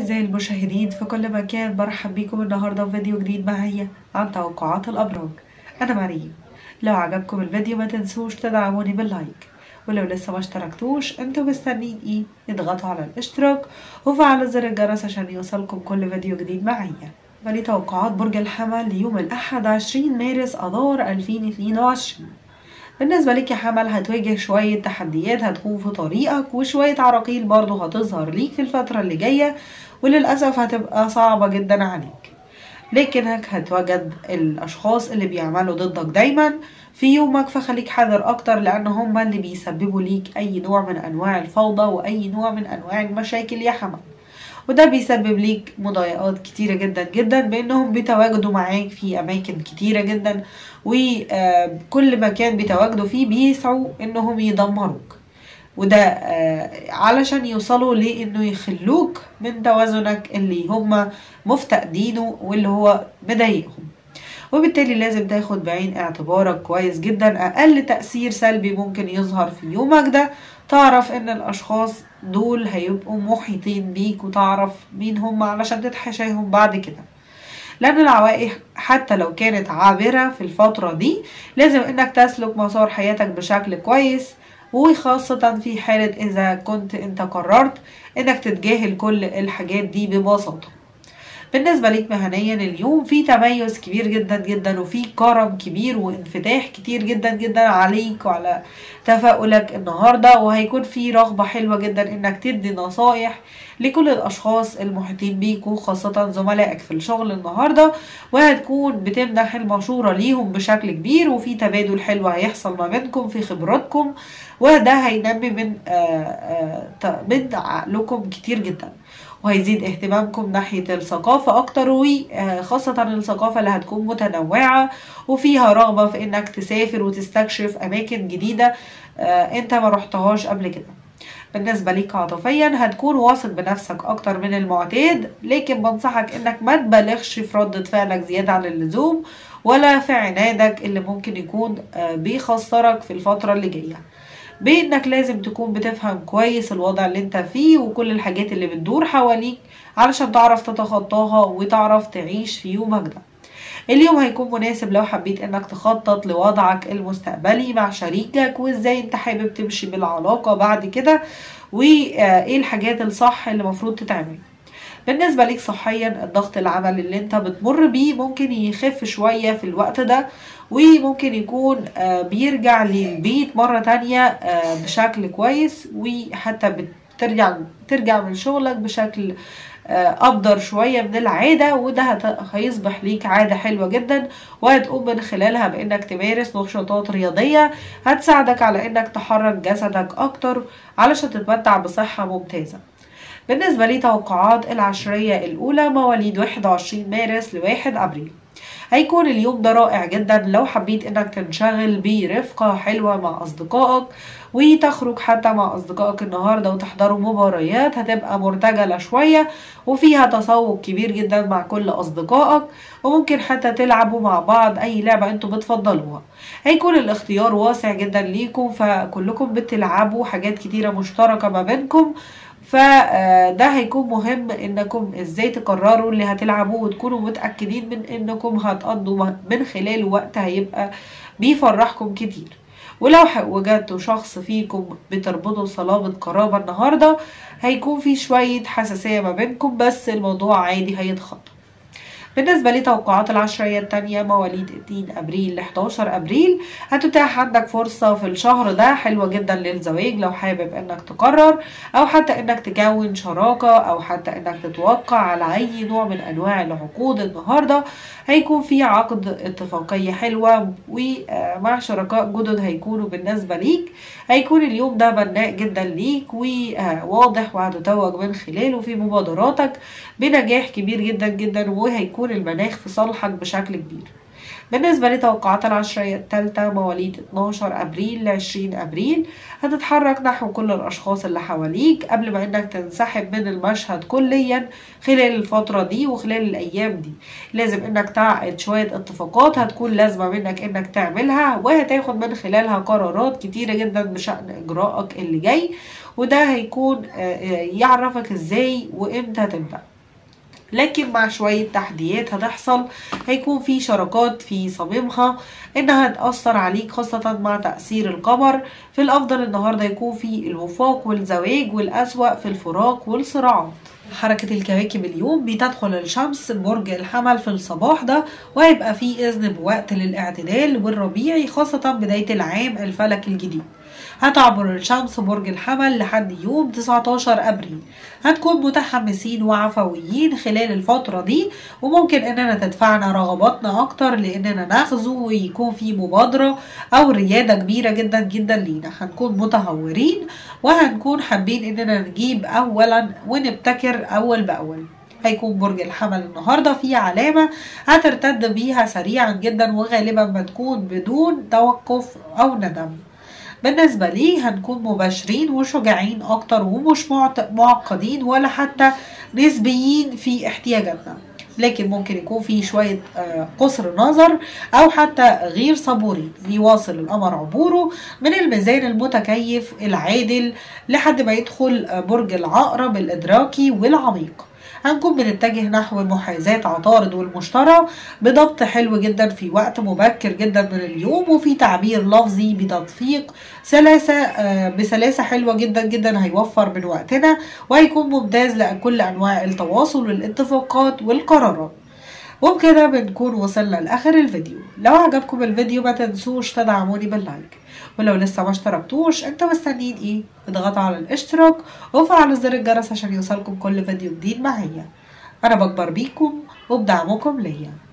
أعزائي المشاهدين في كل مكان برحب بيكم النهاردة في فيديو جديد معايا عن توقعات الأبراج أنا مريم لو عجبكم الفيديو ما تنسوش تدعموني باللايك ولو لسه ما اشتركتوش انتوا مستنيين ايه اضغطوا على الاشتراك وفعلوا زر الجرس عشان يوصلكم كل فيديو جديد معايا ولي توقعات برج الحمل ليوم الأحد 20 مارس أذار 2022 بالنسبة لك يا حمل هتواجه شوية تحديات هتكون في طريقك وشوية عراقيل برضه هتظهر ليك في الفترة اللي جاية وللأسف هتبقى صعبة جدا عليك لكنك هتوجد الأشخاص اللي بيعملوا ضدك دايما في يومك فخليك حذر أكتر لأن هم اللي بيسببوا ليك أي نوع من أنواع الفوضى وأي نوع من أنواع المشاكل يا حمل وده بيسبب ليك مضايقات كتيرة جدا جدا بانهم بيتواجدوا معاك في اماكن كتيرة جدا وكل مكان بيتواجدوا فيه بيسعوا انهم يدمروك وده علشان يوصلوا لانه يخلوك من توازنك اللي هم مفتقدينه واللي هو مضايقهم وبالتالي لازم تاخد بعين اعتبارك كويس جدا اقل تأثير سلبي ممكن يظهر في يومك ده تعرف ان الاشخاص دول هيبقوا محيطين بيك وتعرف مين هم علشان تتحاشاهم بعد كده لان العوائق حتى لو كانت عابرة في الفترة دي لازم انك تسلك مسار حياتك بشكل كويس وخاصة في حالة اذا كنت انت قررت انك تتجاهل كل الحاجات دي ببساطة بالنسبة ليك مهنيا اليوم في تميز كبير جدا جدا وفي كرم كبير وانفتاح كتير جدا جدا عليك وعلى تفاؤلك النهاردة وهيكون في رغبة حلوة جدا انك تدي نصايح لكل الاشخاص المحيطين بيك وخاصة زملائك في الشغل النهاردة وهتكون بتمنح المشورة ليهم بشكل كبير وفي تبادل حلو هيحصل ما بينكم في خبراتكم وده هينمي من آآ آآ من عقلكم كتير جدا وهيزيد اهتمامكم ناحية الثقافة أكتر وخاصة الثقافة اللي هتكون متنوعة وفيها رغبة في إنك تسافر وتستكشف أماكن جديدة أنت ما رحتهاش قبل كده بالنسبة ليك عاطفيا هتكون واثق بنفسك أكتر من المعتاد لكن بنصحك إنك ما تبالغش في ردة فعلك زيادة عن اللزوم ولا في عنادك اللي ممكن يكون بيخسرك في الفترة اللي جاية بانك لازم تكون بتفهم كويس الوضع اللي انت فيه وكل الحاجات اللي بتدور حواليك علشان تعرف تتخطاها وتعرف تعيش في يومك ده اليوم هيكون مناسب لو حبيت انك تخطط لوضعك المستقبلي مع شريكك وازاي انت حابب تمشي بالعلاقة بعد كده وايه الحاجات الصح اللي المفروض تتعمل بالنسبة ليك صحيا الضغط العمل اللي انت بتمر بيه ممكن يخف شوية في الوقت ده وممكن يكون بيرجع للبيت مرة تانية بشكل كويس وحتى بترجع ترجع من شغلك بشكل أبدر شوية من العادة وده هيصبح ليك عادة حلوة جدا وهتقوم من خلالها بإنك تمارس نشاطات رياضية هتساعدك على إنك تحرك جسدك أكتر علشان تتمتع بصحة ممتازة بالنسبة لي توقعات العشرية الأولى مواليد 21 مارس لواحد أبريل هيكون اليوم ده رائع جدا لو حبيت انك تنشغل برفقة حلوة مع اصدقائك وتخرج حتى مع اصدقائك النهاردة وتحضروا مباريات هتبقى مرتجلة شوية وفيها تسوق كبير جدا مع كل اصدقائك وممكن حتى تلعبوا مع بعض اي لعبة انتوا بتفضلوها هيكون الاختيار واسع جدا ليكم فكلكم بتلعبوا حاجات كتيرة مشتركة ما بينكم فده هيكون مهم انكم ازاي تقرروا اللي هتلعبوه وتكونوا متأكدين من انكم هتقضوا من خلاله وقت هيبقى بيفرحكم كتير ولو وجدتوا شخص فيكم بتربطوا صلابة قرابة النهاردة هيكون في شوية حساسية ما بينكم بس الموضوع عادي هيتخطى بالنسبة لتوقعات العشرية التانية مواليد 2 أبريل ل 11 أبريل هتتاح عندك فرصة في الشهر ده حلوة جدا للزواج لو حابب إنك تقرر أو حتى إنك تكون شراكة أو حتى إنك تتوقع على أي نوع من أنواع العقود النهاردة هيكون في عقد اتفاقية حلوة ومع شركاء جدد هيكونوا بالنسبة ليك هيكون اليوم ده بناء جدا ليك وواضح وهتتوج من خلاله في مبادراتك بنجاح كبير جدا جدا وهيكون المناخ في صالحك بشكل كبير بالنسبة لتوقعات العشرية الثالثة مواليد 12 أبريل ل 20 أبريل هتتحرك نحو كل الأشخاص اللي حواليك قبل ما إنك تنسحب من المشهد كليا خلال الفترة دي وخلال الأيام دي لازم إنك تعقد شوية اتفاقات هتكون لازمة منك إنك تعملها وهتاخد من خلالها قرارات كتيرة جدا بشأن إجراءك اللي جاي وده هيكون يعرفك إزاي وإمتى تبدأ لكن مع شوية تحديات هتحصل هيكون في شراكات في صميمها انها تأثر عليك خاصة مع تأثير القمر في الأفضل النهاردة يكون في الوفاق والزواج والأسوأ في الفراق والصراعات حركة الكواكب اليوم بتدخل الشمس برج الحمل في الصباح ده وهيبقى في إذن بوقت للاعتدال والربيعي خاصة بداية العام الفلك الجديد هتعبر الشمس برج الحمل لحد يوم 19 أبريل هنكون متحمسين وعفويين خلال الفترة دي وممكن إننا تدفعنا رغباتنا أكتر لإننا نغزو ويكون في مبادرة أو ريادة كبيرة جدا جدا لينا هنكون متهورين وهنكون حابين إننا نجيب أولا ونبتكر أول بأول هيكون برج الحمل النهارده في علامه هترتد بيها سريعا جدا وغالبا بتكون بدون توقف او ندم بالنسبة لي هنكون مباشرين وشجاعين أكتر ومش معقدين ولا حتى نسبيين في احتياجاتنا لكن ممكن يكون في شوية قصر نظر أو حتى غير صبورين بيواصل القمر عبوره من الميزان المتكيف العادل لحد ما يدخل برج العقرب الإدراكي والعميق هنكون بنتجه نحو محاذاة عطارد والمشترى بضبط حلو جدا في وقت مبكر جدا من اليوم وفي تعبير لفظي بتدقيق سلاسة بسلاسة حلوة جدا جدا هيوفر من وقتنا وهيكون ممتاز لكل أنواع التواصل والاتفاقات والقرارات وبكده بنكون وصلنا لآخر الفيديو لو عجبكم الفيديو ما تنسوش تدعموني باللايك ولو لسه ما اشتركتوش انتوا مستنيين ايه اضغطوا على الاشتراك وفعلوا زر الجرس عشان يوصلكم كل فيديو جديد معايا انا بكبر بيكم وبدعمكم ليا